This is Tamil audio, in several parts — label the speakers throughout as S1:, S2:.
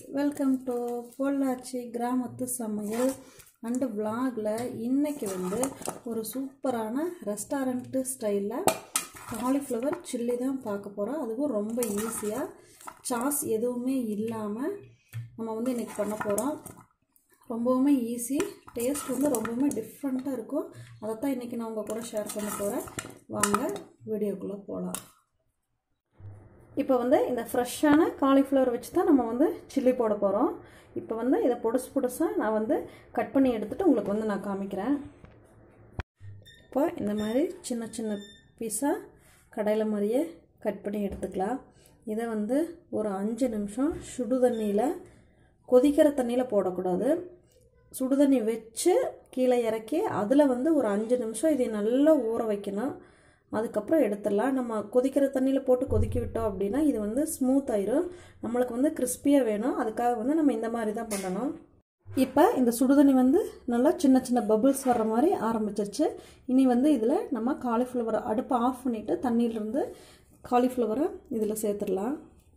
S1: வெல்கம் டு பொள்ளாச்சி கிராமத்து சமையல் அண்டு vlogல இன்னைக்கு வந்து ஒரு சூப்பரான ரெஸ்டாரண்ட்டு ஸ்டைலில் காலிஃப்ளவர் சில்லி தான் பார்க்க போகிறோம் அதுவும் ரொம்ப ஈஸியாக சாஸ் எதுவுமே இல்லாமல் நம்ம வந்து இன்றைக்கி பண்ண போகிறோம் ரொம்பவுமே ஈஸி டேஸ்ட் வந்து ரொம்பவுமே டிஃப்ரெண்ட்டாக இருக்கும் அதைத்தான் இன்றைக்கி நான் உங்கள் கூட ஷேர் பண்ண போகிறேன் வாங்க வீடியோக்குள்ளே போகலாம் இப்போ வந்து இந்த ஃப்ரெஷ்ஷான காலிஃப்ளவர் வச்சு தான் நம்ம வந்து சில்லி போட போகிறோம் இப்போ வந்து இதை பொடுசு பொடுசாக நான் வந்து கட் பண்ணி எடுத்துகிட்டு உங்களுக்கு வந்து நான் காமிக்கிறேன் இப்போ இந்த மாதிரி சின்ன சின்ன பீஸாக கடையில் மாதிரியே கட் பண்ணி எடுத்துக்கலாம் இதை வந்து ஒரு அஞ்சு நிமிஷம் சுடு தண்ணியில் கொதிக்கிற தண்ணியில் போடக்கூடாது சுடு தண்ணி வச்சு கீழே இறக்கி அதில் வந்து ஒரு அஞ்சு நிமிஷம் இதை நல்லா ஊற வைக்கணும் அதுக்கப்புறம் எடுத்துடலாம் நம்ம கொதிக்கிற தண்ணியில் போட்டு கொதிக்க விட்டோம் அப்படின்னா இது வந்து ஸ்மூத் ஆயிரும் நம்மளுக்கு வந்து கிறிஸ்பியாக வேணும் அதுக்காக வந்து நம்ம இந்த மாதிரி தான் பண்ணணும் இப்போ இந்த சுடுதண்ணி வந்து நல்லா சின்ன சின்ன பபிள்ஸ் வர்ற மாதிரி ஆரம்பிச்சிருச்சு இனி வந்து இதில் நம்ம காலிஃப்ளவரை அடுப்பை ஆஃப் பண்ணிவிட்டு தண்ணியிலேருந்து காலிஃப்ளவரை இதில் சேர்த்துடலாம்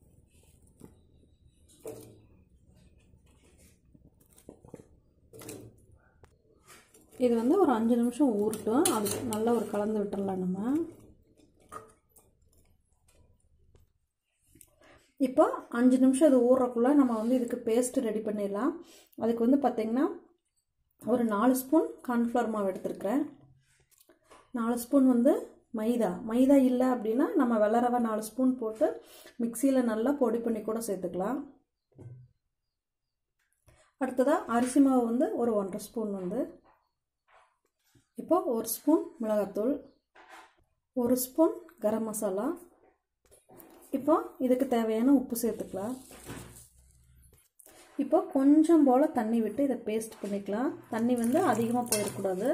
S1: இது வந்து ஒரு அஞ்சு நிமிஷம் ஊறட்டும் அது நல்லா ஒரு கலந்து விட்டுறலாம் நம்ம இப்போ அஞ்சு நிமிஷம் இது ஊறுறக்குள்ளே நம்ம வந்து இதுக்கு பேஸ்ட் ரெடி பண்ணிடலாம் அதுக்கு வந்து பார்த்திங்கன்னா ஒரு நாலு ஸ்பூன் கார்ன்ஃப்ளவர் மாவு எடுத்துருக்கிறேன் நாலு ஸ்பூன் வந்து மைதா மைதா இல்லை அப்படின்னா நம்ம வெள்ளை ரவை நாலு ஸ்பூன் போட்டு மிக்சியில் நல்லா பொடி பண்ணி கூட சேர்த்துக்கலாம் அடுத்ததாக அரிசி மாவு வந்து ஒரு ஒன்றரை ஸ்பூன் வந்து இப்போ ஒரு ஸ்பூன் மிளகாத்தூள் ஒரு ஸ்பூன் கரம் மசாலா இப்போ இதுக்கு தேவையான உப்பு சேர்த்துக்கலாம் இப்போ கொஞ்சம் போல் தண்ணி விட்டு இதை பேஸ்ட் பண்ணிக்கலாம் தண்ணி வந்து அதிகமாக போயிடக்கூடாது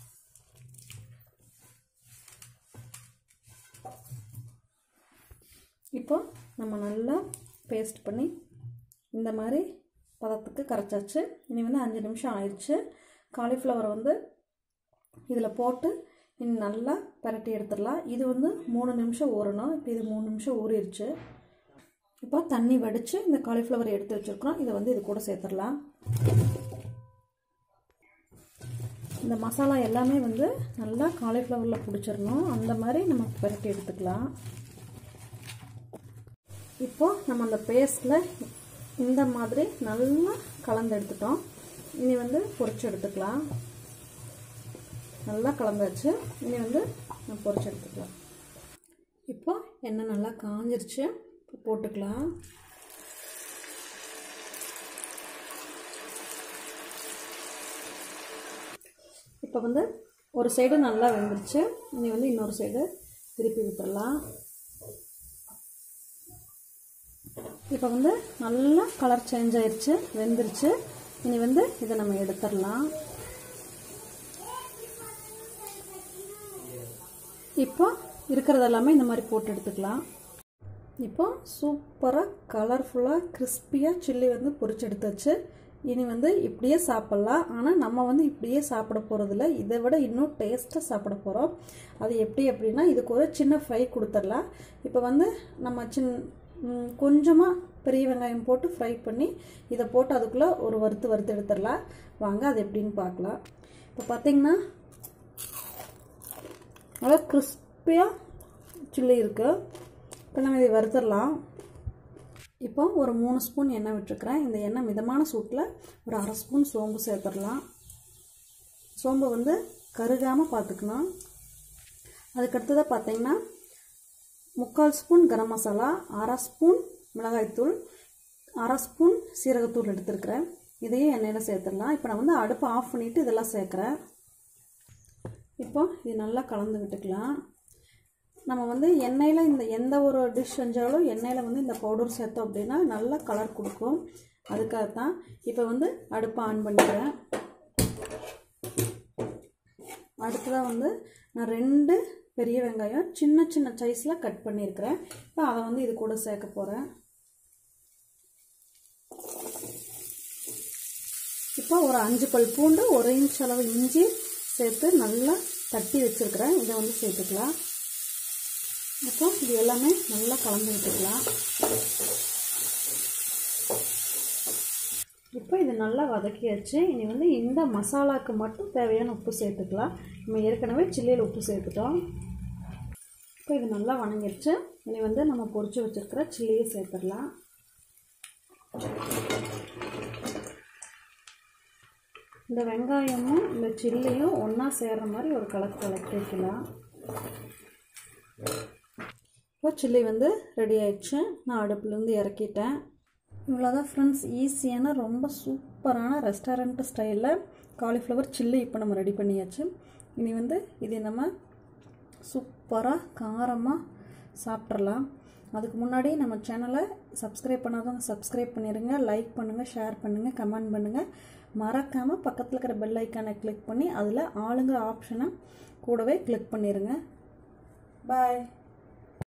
S1: இப்போ நம்ம நல்லா பேஸ்ட் பண்ணி இந்த மாதிரி பதத்துக்கு கரைச்சாச்சு இனி வந்து அஞ்சு நிமிஷம் ஆயிடுச்சு காலிஃப்ளவரை வந்து இதில் போட்டு இன்னும் நல்லா பரட்டி எடுத்துடலாம் இது வந்து மூணு நிமிஷம் ஊறணும் இப்போ இது மூணு நிமிஷம் ஊறிடுச்சு இப்போ தண்ணி வடித்து இந்த காலிஃப்ளவர் எடுத்து வச்சுருக்கோம் இதை வந்து இது கூட சேர்த்துடலாம் இந்த மசாலா எல்லாமே வந்து நல்லா காலிஃப்ளவரில் பிடிச்சிடணும் அந்த மாதிரி நம்ம பரட்டி எடுத்துக்கலாம் இப்போ நம்ம அந்த பேஸ்ட்டில் இந்த மாதிரி நல்லா கலந்து எடுத்துட்டோம் இனி வந்து பொரிச்சு எடுத்துக்கலாம் நல்லா கலந்தாச்சு இனி வந்து நான் பொரிச்சு எடுத்துக்கலாம் இப்போ எண்ணெய் நல்லா காஞ்சிருச்சு இப்போ போட்டுக்கலாம் இப்போ வந்து ஒரு சைடு நல்லா வெந்துருச்சு இனி வந்து இன்னொரு சைடு திருப்பி விட்டுடலாம் இப்போ வந்து நல்லா கலர் சேஞ்ச் ஆயிடுச்சு வெந்துருச்சு இனி வந்து இதை நம்ம எடுத்துடலாம் இப்போ இருக்கிறது எல்லாமே இந்த மாதிரி போட்டு எடுத்துக்கலாம் இப்போ சூப்பராக கலர்ஃபுல்லாக கிறிஸ்பியாக சில்லி வந்து பொரிச்சு எடுத்தாச்சு இனி வந்து இப்படியே சாப்பிட்லாம் ஆனால் நம்ம வந்து இப்படியே சாப்பிட போகிறதில்ல இதை விட இன்னும் டேஸ்ட்டாக சாப்பிட போகிறோம் அது எப்படி அப்படின்னா இதுக்கு ஒரு சின்ன ஃப்ரை கொடுத்துடலாம் இப்போ வந்து நம்ம சின் கொஞ்சமாக பெரிய வெங்காயம் போட்டு ஃப்ரை பண்ணி இதை போட்டு அதுக்குள்ளே ஒரு வறுத்து வறுத்து எடுத்துடலாம் வாங்க அது எப்படின்னு பார்க்கலாம் இப்போ பார்த்திங்கன்னா நல்லா கிறிஸ்பியாக சில்லி இருக்குது இப்போ நம்ம இதை வறுத்துடலாம் இப்போ ஒரு மூணு ஸ்பூன் எண்ணெய் விட்டுருக்குறேன் இந்த எண்ணெய் மிதமான சூட்டில் ஒரு அரை ஸ்பூன் சோம்பு சேர்த்துடலாம் சோம்பு வந்து கருகாமல் பார்த்துக்கணும் அதுக்கடுத்ததாக பார்த்தீங்கன்னா முக்கால் ஸ்பூன் கரம் மசாலா அரை ஸ்பூன் மிளகாய்த்தூள் அரை ஸ்பூன் சீரகத்தூள் எடுத்துருக்கிறேன் இதையும் எண்ணெயில் சேர்த்துடலாம் இப்போ நான் வந்து அடுப்பை ஆஃப் பண்ணிவிட்டு இதெல்லாம் சேர்க்குறேன் இப்போ இது நல்லா கலந்து விட்டுக்கலாம் நம்ம வந்து எண்ணெயில் இந்த எந்த ஒரு டிஷ் செஞ்சாலும் எண்ணெயில் வந்து இந்த பவுடர் சேர்த்தோம் அப்படின்னா நல்ல கலர் கொடுக்கும் அதுக்காக தான் இப்போ வந்து அடுப்பை ஆன் பண்ணிக்கிறேன் அடுத்ததாக வந்து நான் ரெண்டு பெரிய வெங்காயம் சின்ன சின்ன சைஸில் கட் பண்ணியிருக்கிறேன் இப்போ அதை வந்து இது கூட சேர்க்க போகிறேன் இப்போ ஒரு அஞ்சு பல் பூண்டு ஒரு இன்ச் அளவு இஞ்சி சேர்த்து நல்லா தட்டி வச்சுருக்கிறேன் இதை வந்து சேர்த்துக்கலாம் அப்போ இது எல்லாமே நல்லா கலந்து விட்டுக்கலாம் இப்போ இது நல்லா வதக்கியாச்சு இனி வந்து இந்த மசாலாவுக்கு மட்டும் தேவையான உப்பு சேர்த்துக்கலாம் நம்ம ஏற்கனவே சில்லியில் உப்பு சேர்த்துட்டோம் இப்போ இது நல்லா வணங்கிடுச்சு இனி வந்து நம்ம பொரிச்சு வச்சுருக்கிற சில்லியை சேர்த்துடலாம் இந்த வெங்காயமும் இந்த சில்லியும் ஒன்றா சேர்கிற மாதிரி ஒரு கலக்கு கலக்கி வைக்கலாம் இப்போ சில்லி வந்து ரெடி ஆயிடுச்சு நான் அடுப்புலேருந்து இறக்கிட்டேன் இவ்வளோதான் ஃப்ரெண்ட்ஸ் ஈஸியான ரொம்ப சூப்பரான ரெஸ்டாரண்ட் ஸ்டைலில் காலிஃப்ளவர் சில்லி இப்போ நம்ம ரெடி பண்ணியாச்சு இனி வந்து இது நம்ம சூப்பராக காரமாக சாப்பிட்றலாம் அதுக்கு முன்னாடி நம்ம சேனலை சப்ஸ்கிரைப் பண்ணாதவங்க சப்ஸ்கிரைப் பண்ணிடுங்க லைக் பண்ணுங்கள் ஷேர் பண்ணுங்கள் கமெண்ட் பண்ணுங்கள் மறக்காமல் பக்கத்தில் இருக்கிற பெல் ஐக்கானை கிளிக் பண்ணி அதில் ஆளுங்கிற ஆப்ஷனை கூடவே கிளிக் பண்ணிடுங்க பாய்